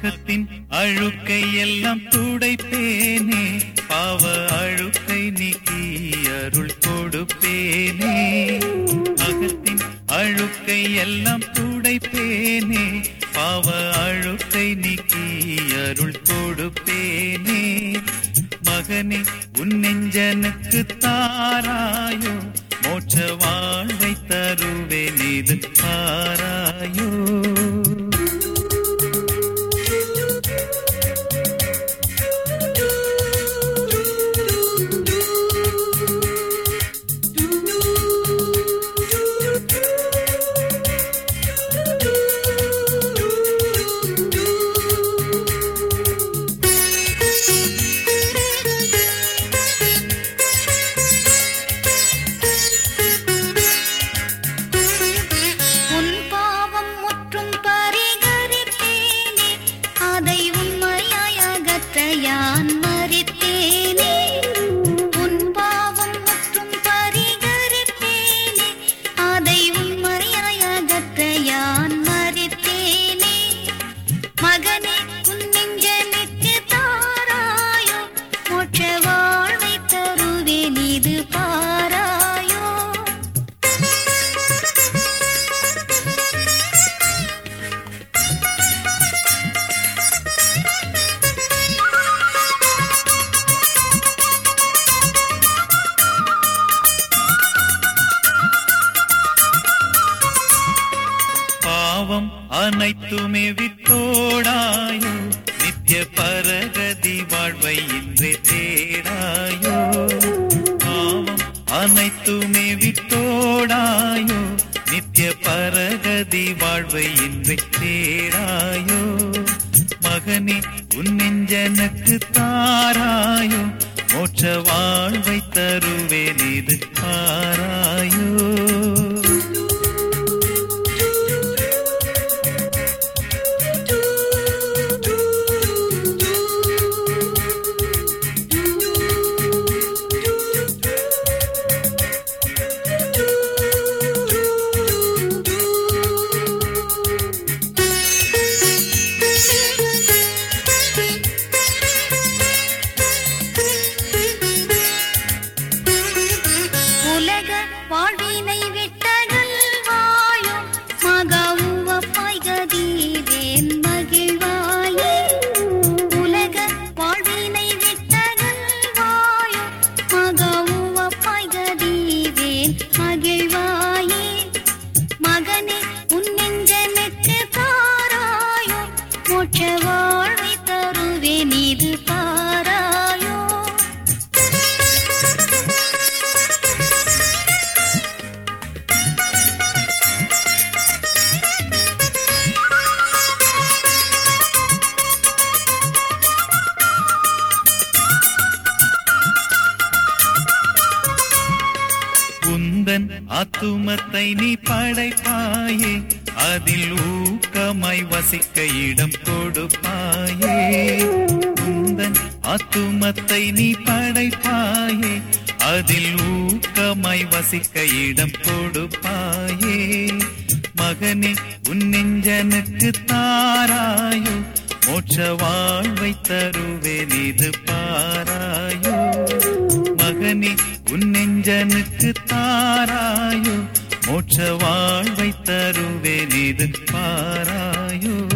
அகத்தின் அழுக்கை எல்லாம் துடைப்பேனே பாவ அழுக்கை நீக்கி அருள் கொடுப்பேனே அகத்தின் அழுக்கை எல்லாம் துடைப்பேனே பாவ அழுக்கை நீக்கி அருள் கொடுப்பேனே மகனே உன் நெஞ்சனுக்கு தாராயோ மோட்ச வாழ்வை தருவேன் இது பாராயோ உன் பாவம் முற்றும் பரிகரித்தேனே அதை உண்மையாய் அகற்ற யான் மறித்தேனே உன் பாவம் முற்றும் பரிகரித்தேனே அதை உண்மையாய் அகற்ற யான் மறித்தேனே மகனே உன் நெஞ்சனுக்கு தாராயோ மோட்ச வாழ்வை தருவேன் இது பாராயோ பாவம் அனைத்துமே விட்டோடாயோ நித்திய பரகதி வாழ்வை இன்றே தேடாயோ பாவம் அனைத்துமே விட்டோடாயோ நித்திய பரகதி வாழ்வை இன்றே தேடாயோ மகனே உன் நெஞ்சனுக்கு தாராயோ மோட்ச வாழ்வை தருவேன் இது பாராயோ உலக வாழ்வினை விட்டகல்வாயோ மகவுவப்பாய் கதீரேன் மகிழ்வாயே உலக வாழ்வினை விட்டகல்வாயோ மகவுவப்பாய் கதீரேன் மகிழ்வாயே மகனே உன் நெஞ்சனுக்கு தாராயோ மோட்ச வாழ்வை தருவேன் இது பாராயோ உந்தன் ஆத்துமத்தை நீ படைப்பாயே அதில் ஊக்கமாய் வசிக்க இடம் கொடுப்பாயே உந்தன் ஆத்துமத்தை நீ படைப்பாயே அதில் ஊக்கமாய் வசிக்க இடம் கொடுப்பாயே மகனே உன் நெஞ்சனுக்கு தாராயோ மோட்ச வாழ்வை தருவேன் இது பாராயோ மகனே உன் நெஞ்சனுக்கு தாராயோ மோட்ச வாழ்வை தருவேன் இது பாராயோ